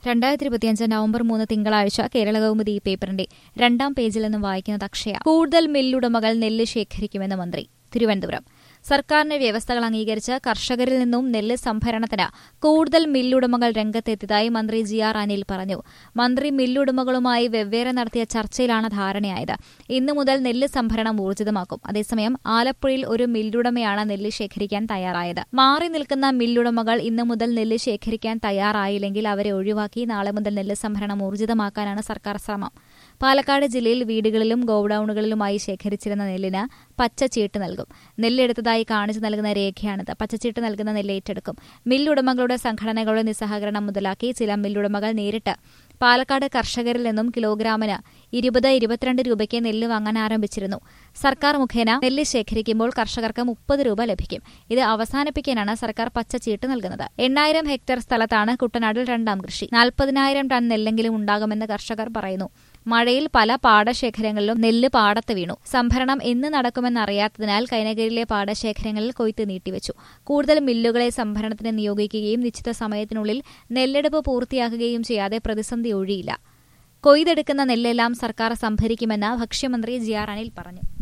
രണ്ടായിരത്തി ഇരുപത്തിയഞ്ച് നവംബർ മൂന്ന് തിങ്കളാഴ്ച കേരള കൗമുദി പേപ്പറിന്റെ രണ്ടാം പേജിൽ നിന്നും വായിക്കുന്നത് അക്ഷയ കൂടുതൽ മില്ലുടമകൾ നെല്ല് ശേഖരിക്കുമെന്ന് മന്ത്രി തിരുവനന്തപുരം സർക്കാരിന്റെ വ്യവസ്ഥകൾ അംഗീകരിച്ച് കർഷകരിൽ നിന്നും നെല്ല് സംഭരണത്തിന് കൂടുതൽ മില്ലുടമകൾ രംഗത്തെത്തിയതായി മന്ത്രി ജി ആർ അനിൽ പറഞ്ഞു മന്ത്രി മില്ലുടമകളുമായി വെവ്വേറെ നടത്തിയ ചർച്ചയിലാണ് ധാരണയായത് ഇന്നു മുതൽ നെല്ല് സംഭരണം ഊർജിതമാക്കും അതേസമയം ആലപ്പുഴയിൽ ഒരു മില്ലുടമയാണ് നെല്ല് ശേഖരിക്കാൻ തയ്യാറായത് മാറി നിൽക്കുന്ന മില്ലുടമകൾ ഇന്നു മുതൽ നെല്ല് ശേഖരിക്കാൻ തയ്യാറായില്ലെങ്കിൽ അവരെ ഒഴിവാക്കി നാളെ മുതൽ നെല്ല് സംഭരണം ഊർജിതമാക്കാനാണ് സർക്കാർ ശ്രമം പാലക്കാട് ജില്ലയിൽ വീടുകളിലും ഗോഡൌണുകളിലുമായി ശേഖരിച്ചിരുന്ന നെല്ലിന് പച്ചച്ചീട്ട് നൽകും നെല്ലെടുത്തതായി കാണിച്ചു നൽകുന്ന രേഖയാണിത് പച്ചച്ചീട്ട് നൽകുന്ന നെല്ല് ഏറ്റെടുക്കും മില്ലുടമകളുടെ സംഘടനകളുടെ നിസ്സഹകരണം മുതലാക്കി ചില മില്ലുടമകൾ നേരിട്ട് പാലക്കാട് കർഷകരിൽ നിന്നും കിലോഗ്രാമിന് ഇരുപത് ഇരുപത്തിരണ്ട് രൂപയ്ക്ക് നെല്ല് വാങ്ങാൻ ആരംഭിച്ചിരുന്നു സർക്കാർ മുഖേന നെല്ല് ശേഖരിക്കുമ്പോൾ കർഷകർക്ക് മുപ്പത് രൂപ ലഭിക്കും ഇത് അവസാനിപ്പിക്കാനാണ് സർക്കാർ പച്ചച്ചീട്ട് നൽകുന്നത് എണ്ണായിരം ഹെക്ടർ സ്ഥലത്താണ് കുട്ടനാടിൽ രണ്ടാം കൃഷി നാൽപ്പതിനായിരം ടൺ നെല്ലെങ്കിലും ഉണ്ടാകുമെന്ന് കർഷകർ പറയുന്നു മഴയിൽ പല പാടശേഖരങ്ങളിലും നെല്ല് പാടത്ത് വീണു സംഭരണം എന്ന് നടക്കുമെന്നറിയാത്തതിനാൽ കൈനകരിയിലെ പാടശേഖരങ്ങളിൽ കൊയ്ത്ത് നീട്ടിവെച്ചു കൂടുതൽ മില്ലുകളെ സംഭരണത്തിന് നിയോഗിക്കുകയും നിശ്ചിത സമയത്തിനുള്ളിൽ നെല്ലെടുപ്പ് പൂർത്തിയാക്കുകയും ചെയ്യാതെ പ്രതിസന്ധി ഒഴിയില്ല കൊയ്തെടുക്കുന്ന നെല്ലെല്ലാം സർക്കാർ സംഭരിക്കുമെന്ന് ഭക്ഷ്യമന്ത്രി ജി ആർ അനിൽ പറഞ്ഞു